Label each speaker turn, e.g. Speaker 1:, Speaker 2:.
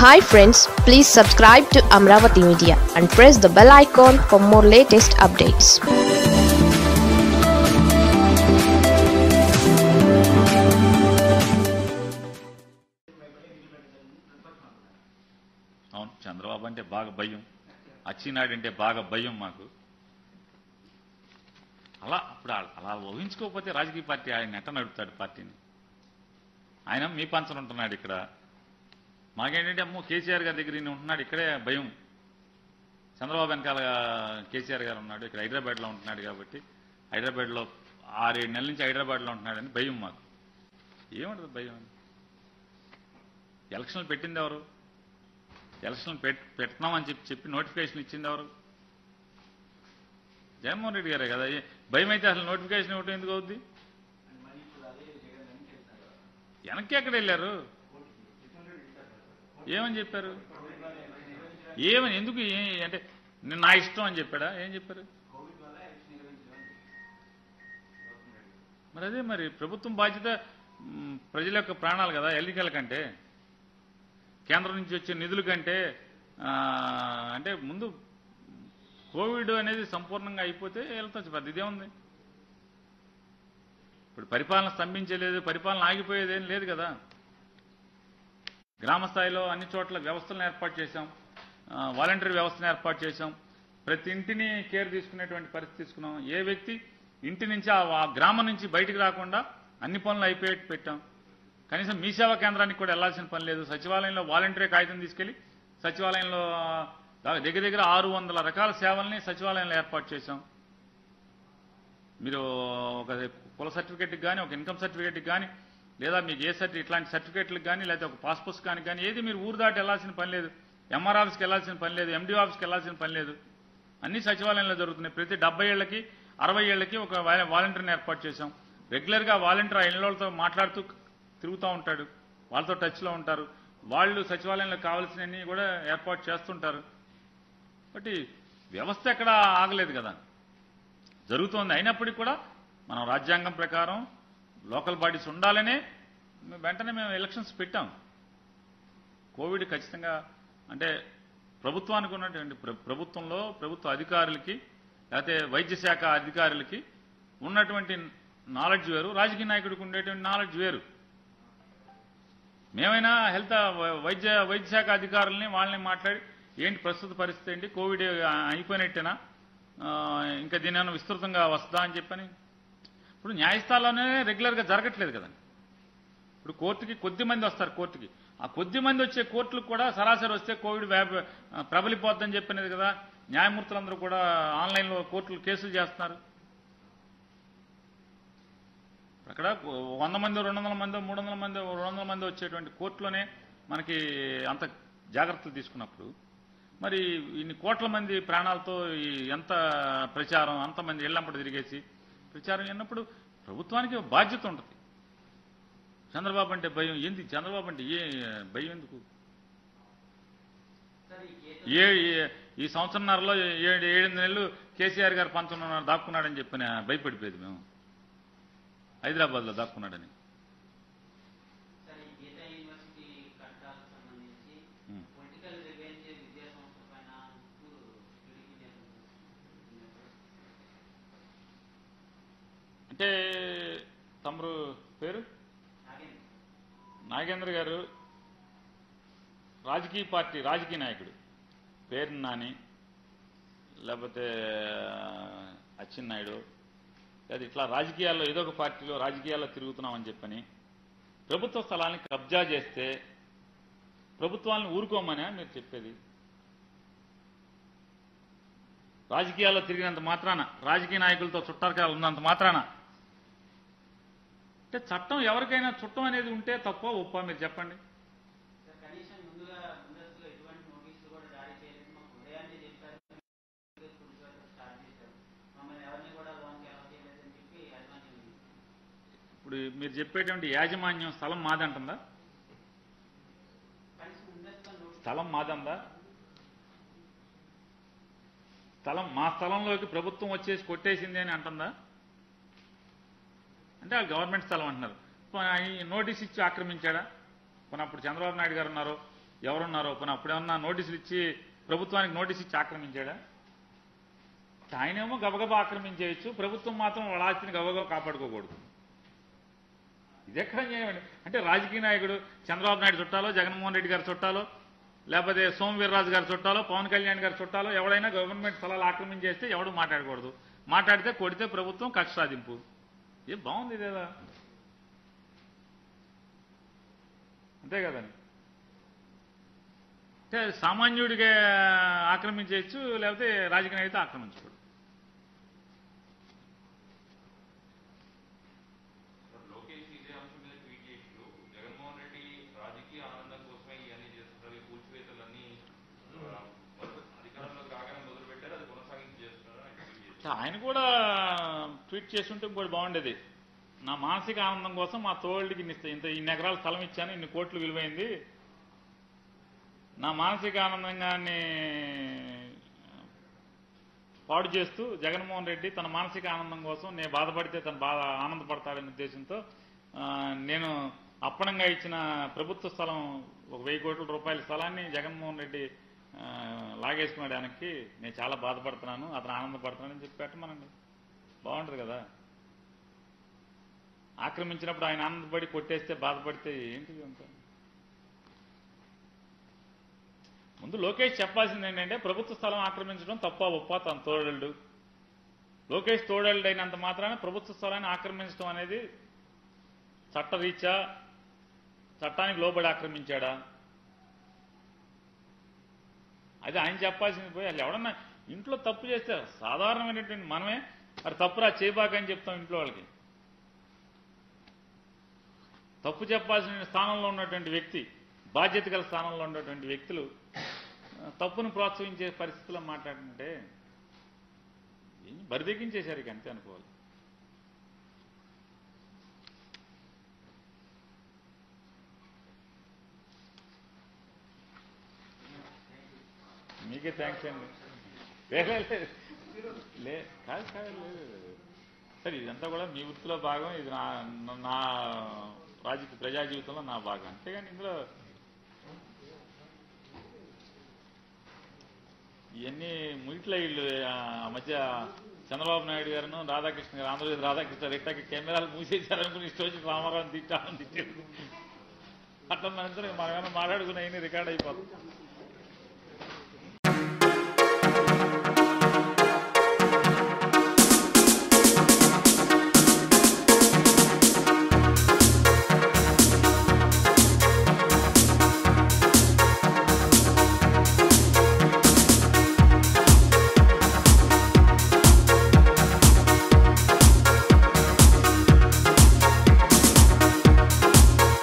Speaker 1: Hi friends please subscribe to Amaravati media and press the bell icon for more latest updates
Speaker 2: అవును చంద్రబాబు అంటే బాగా భయం అచ్చినాడు అంటే బాగా భయం మాకు అలా ఇప్పుడు ఆ- అలా ఊహించుకోకపోతే రాజకీయ పార్టీ ఆయన ఎట్ట నడుపుతాడు పార్టీని ఆయన మీ పంచన ఉంటున్నాడు ఇక్కడ మాకేంటంటే అమ్మో కేసీఆర్ గారి దగ్గర ఈయన ఉంటున్నాడు ఇక్కడే భయం చంద్రబాబు వెనకాల కేసీఆర్ గారు ఉన్నాడు ఇక్కడ హైదరాబాద్లో ఉంటున్నాడు కాబట్టి హైదరాబాద్లో ఆరేడు నెలల నుంచి హైదరాబాద్లో ఉంటున్నాడని భయం మాకు ఏముంటుంది భయం ఎలక్షన్లు పెట్టింది ఎవరు ఎలక్షన్ పెట్ పెడుతున్నామని చెప్పి చెప్పి నోటిఫికేషన్ ఇచ్చింది ఎవరు జగన్మోహన్ రెడ్డి గారే కదా ఏ- భయం అయితే అసలు నోటిఫికేషన్ ఇవ్వటం ఎందుకు అవుద్ది వెనక్కి ఎక్కడ వెళ్ళారు ఏమని చెప్పారు ఏమని ఎందుకు ఏ- అంటే నేను నా ఇష్టం అని చెప్పాడా ఏం చెప్పారు మరి అదే మరి ప్రభుత్వం బాధ్యత మ్, ప్రజల యొక్క ప్రాణాలు కదా ఎన్నికల కంటే కేంద్రం నుంచి వచ్చే నిధుల కంటే ఆ, అంటే ముందు కోవిడ్ అనేది సంపూర్ణంగా అయిపోతే వెళ్తాచ్చు పెద్ద ఇదేముంది ఇప్పుడు పరిపాలన స్తంభించలేదు పరిపాలన ఆగిపోయేది ఏం లేదు కదా గ్రామ స్థాయిలో అన్ని చోట్ల వ్యవస్థలను ఏర్పాటు చేశాం ఆ, వాలంటరీ వ్యవస్థను ఏర్పాటు చేశాం ప్రతి ఇంటిని కేర్ తీసుకునేటువంటి పరిస్థితి తీసుకున్నాం ఏ వ్యక్తి ఇంటి నుంచి ఆ ఆ గ్రామం నుంచి బయటికి రాకుండా అన్ని పనులు అయిపోయేట్టు పెట్టాం కనీసం మీ సేవా కేంద్రానికి కూడా వెళ్లాల్సిన పని లేదు సచివాలయంలో వాలంటరీ కాగితం తీసుకెళ్లి సచివాలయంలో దా- దగ్గర దగ్గర ఆరు వందల రకాల సేవల్ని సచివాలయంలో ఏర్పాటు చేశాం మీరు ఒక కుల సర్టిఫికేట్కి కానీ ఒక ఇన్కమ్ సర్టిఫికేట్కి కానీ లేదా మీకు ఏ సర్టి ఇట్లాంటి సర్టిఫికేట్లకు కానీ లేదా ఒక పాస్ పుస్తకానికి కానీ ఏది మీరు ఊరు దాటి వెళ్లాల్సిన పని లేదు ఎంఆర్ ఆఫీస్కి వెళ్లాల్సిన పని లేదు ఎండి ఆఫీస్కి వెళ్లాల్సిన పని లేదు అన్ని సచివాలయంలో జరుగుతున్నాయి ప్రతి డెబ్బై ఏళ్ళకి అరవై ఏళ్ళకి ఒక వాల- వాలంటీర్ని ఏర్పాటు చేశాం రెగ్యులర్గా వాలంటీర్ ఆ ఇళ్ళతో మాట్లాడుతూ తిరుగుతూ ఉంటాడు వాళ్ళతో టచ్లో ఉంటారు వాళ్ళు సచివాలయంలో కావాల్సినవన్నీ కూడా ఏర్పాటు చేస్తుంటారు బట్టి వ్యవస్థ ఎక్కడ ఆగలేదు కదా జరుగుతోంది అయినప్పటికీ కూడా మనం రాజ్యాంగం ప్రకారం లోకల్ బాడీస్ ఉండాలనే వెంటనే మేము ఎలక్షన్స్ పెట్టాం కోవిడ్ ఖచ్చితంగా అంటే ప్రభుత్వానికి ఉన్నటువంటి ప్ర- ప్రభుత్వంలో ప్రభుత్వ అధికారులకి లేకపోతే వైద్య శాఖ అధికారులకి ఉన్నటువంటి నాలెడ్జ్ వేరు రాజకీయ నాయకుడికి ఉండేటువంటి నాలెడ్జ్ వేరు మేమైనా హెల్త్ వై- వైద్య వైద్య శాఖ అధికారులని వాళ్ళని మాట్లాడి ఏంటి ప్రస్తుత పరిస్థితి ఏంటి కోవిడ్ అయిపోయినట్టేనా ఆ, ఇంకా దీని ఏమైనా విస్తృతంగా వస్తుందా అని చెప్పని ఇప్పుడు న్యాయస్థానంలోనే రెగ్యులర్గా జరగట్లేదు కదా ఇప్పుడు కోర్టుకి కొద్ది మంది వస్తారు కోర్టుకి ఆ కొద్ది మంది వచ్చే కోర్టులకు కూడా సరాసరి వస్తే కోవిడ్ వ్యాప ఆ, ప్రబలిపోద్దని చెప్పినది కదా న్యాయమూర్తులందరూ కూడా ఆన్లైన్లో కోర్టులు కేసులు చేస్తున్నారు అక్కడ వంద మంది రెండు వందల మంది మూడు వందల మంది రెండు వందల మంది వచ్చేటువంటి కోర్టులోనే మనకి అంత జాగ్రత్తలు తీసుకున్నప్పుడు మరి ఇన్ని కోట్ల మంది ప్రాణాలతో ఈ ఎంత ప్రచారం అంతమంది ఇళ్లంపట తిరిగేసి ప్రచారం అయినప్పుడు ప్రభుత్వానికి ఒక బాధ్యత ఉంటుంది చంద్రబాబు అంటే భయం ఏంది చంద్రబాబు అంటే ఏ భయం ఎందుకు ఏ ఏ- ఈ సంవత్సరంన్నరలో ఏడు ఏడు నెలలు కేసీఆర్ గారు పంతొమ్మిది దాక్కున్నాడని చెప్పిన భయపడిపోయేది మేము హైదరాబాద్లో దాక్కున్నాడని
Speaker 3: సరే గీత యూనివర్సిటీ కట్టాలకు సంబంధించి
Speaker 2: ఉమ్.
Speaker 3: పొలిటికల్ రివెంజ్ విద్యా సంస్థ పైన టీడీపీ నేతలు
Speaker 2: అంటే తమరు పేరు
Speaker 3: నాగేంద్ర
Speaker 2: నాగేంద్ర గారు రాజకీయ పార్టీ రాజకీయ నాయకుడు పేరు నాని లేకపోతే అచ్చెన్నాయుడు లేదా ఇట్లా రాజకీయాల్లో ఏదో ఒక పార్టీలో రాజకీయాల్లో తిరుగుతున్నామని చెప్పని ప్రభుత్వ స్థలాన్ని కబ్జా చేస్తే ప్రభుత్వాలను ఊరుకోమనే మీరు చెప్పేది రాజకీయాల్లో తిరిగినంత మాత్రాన రాజకీయ నాయకులతో చుట్టారకాలు ఉన్నంత మాత్రాన అంటే చట్టం ఎవరికైనా చుట్టం అనేది ఉంటే తప్ప ఒప్ప మీరు చెప్పండి
Speaker 3: సార్ కనీసం ముందుగా ముందస్తులో ఎటువంటి నోటీసులు కూడా జారీ చేయలేదు మాకు ఉదయాన్నే చెప్పారు పోలీసు వాళ్ళు స్టార్ట్ చేశారు మమ్మల్ని ఎవరిని కూడా లోన్కి అలౌ చేయలేదని చెప్పి యాజమాన్యం
Speaker 2: ఇప్పుడు మీరు చెప్పేటువంటి యాజమాన్యం స్థలం మాదంటుందా
Speaker 3: కనీసం ముందస్తులో నోటీస్
Speaker 2: స్థలం మాదందా స్థలం మా స్థలంలోకి ప్రభుత్వం వచ్చేసి కొట్టేసింది అని అంటుందా అంటే ఆ గవర్నమెంట్ స్థలం అంటున్నారు పోనీ ఈ నోటీస్ ఇచ్చి ఆక్రమించాడా పోనీ అప్పుడు చంద్రబాబు నాయుడు గారు ఉన్నారు ఎవరున్నారో పని అప్పుడేమన్నా నోటీసులు ఇచ్చి ప్రభుత్వానికి నోటీస్ ఇచ్చి ఆక్రమించాడా ఆయనేమో గబగబా ఆక్రమించేయచ్చు ప్రభుత్వం మాత్రం వాళ్ళ ఆస్తిని గబగబా కాపాడుకోకూడదు ఇది ఎక్కడ న్యాయమండి అంటే రాజకీయ నాయకుడు చంద్రబాబు నాయుడు చుట్టాలో జగన్మోహన్ రెడ్డి గారి చుట్టాలో లేకపోతే సోము వీర్రాజు గారి చుట్టాలో పవన్ కళ్యాణ్ గారి చుట్టాలో ఎవడైనా గవర్నమెంట్ స్థలాలు ఆక్రమించేస్తే ఎవడు మాట్లాడకూడదు మాట్లాడితే కొడితే ప్రభుత్వం కక్ష సాధింపు ఏ బాగుంది ఇదేదా అంతే కదండి అంటే సామాన్యుడిగా ఆక్రమించవచ్చు లేకపోతే రాజకీయ నాయకుడితో ఆక్రమించకూడదు
Speaker 4: లోకేష్ ఇదే అంశం మీద ట్వీట్ చేసిండు జగన్మోహన్ రెడ్డి రాజకీయ ఆనందం కోసమే ఇవన్నీ చేస్తున్నారు ఈ కూల్చివేతలన్నీ ఆ, మొదలు అధికారంలోకి రాగానే మొదలు పెట్టారు అది కొనసాగించి చేస్తున్నారు అని ట్వీట్ చేశారు
Speaker 2: ఆయన కూడా ట్వీట్ చేస్తుంటే ఇంకోటి బాగుండేది నా మానసిక ఆనందం కోసం మా తోళ్ళకి ఇన్ని ఇంత ఇన్ని ఎకరాల స్థలం ఇచ్చాను ఇన్ని కోట్లు విలువైంది నా మానసిక ఆనందంగాన్ని పాడు చేస్తూ జగన్మోహన్ రెడ్డి తన మానసిక ఆనందం కోసం నేను బాధపడితే తను బాధ ఆనందపడతాడనే ఉద్దేశంతో ఆ, నేను అప్పనంగా ఇచ్చిన ప్రభుత్వ స్థలం ఒక వెయ్యి కోట్ల రూపాయల స్థలాన్ని జగన్మోహన్ రెడ్డి ఆ, లాగేసుకున్నాడు వెనక్కి నేను చాలా బాధపడుతున్నాను అతను ఆనందపడుతున్నానని చెప్పి పెట్టమనండి బాగుంటుంది కదా ఆక్రమించినప్పుడు ఆయన ఆనందపడి కొట్టేస్తే బాధపడితే ఏంటిది అంతా ముందు లోకేష్ చెప్పాల్సింది ఏంటంటే ప్రభుత్వ స్థలం ఆక్రమించడం తప్ప ఒప్ప తన తోడళ్ళు లోకేష్ తోడళ్ళు అయినంత మాత్రాన ప్రభుత్వ స్థలాన్ని ఆక్రమించడం అనేది చట్టరీత్యా చట్టానికి లోబడి ఆక్రమించాడా అది ఆయన చెప్పాల్సింది పోయి అసలు ఎవడన్నా ఇంట్లో తప్పు చేస్తే సాధారణమైనటువంటి మనమే అది తప్పురా చేయబాకని చెప్తాం ఇంట్లో వాళ్ళకి తప్పు చెప్పాల్సిన స్థానంలో ఉన్నటువంటి వ్యక్తి బాధ్యత గల స్థానంలో ఉన్నటువంటి వ్యక్తులు ఆ, తప్పును ప్రోత్సహించే పరిస్థితుల్లో మాట్లాడుతుంటే ఏం బరిదెక్కించేశారు ఇక అంతే అనుకోవాలి మీకే థ్యాంక్స్ అండి లే, లే, లే. లే కాదు కాదు లేదు సరే ఇదంతా కూడా మీ వృత్తిలో భాగం ఇది నా నా రాజకీయ ప్రజా జీవితంలో నా భాగం అంతేగాని ఇందులో ఇవన్నీ ముగిట్ల వీళ్ళు ఆ మధ్య చంద్రబాబు నాయుడు గారును రాధాకృష్ణ గారు ఆంధ్రప్రదేశ్ రాధాకృష్ణ రెడ్డికి కెమెరాలు మూసేశారనుకుని ఇష్టం వచ్చి రామారావు తిట్టామని తిట్టారు అట్లా మనందరం మనమేమైనా మాట్లాడుకున్నాయని రికార్డ్ అయిపోతుంది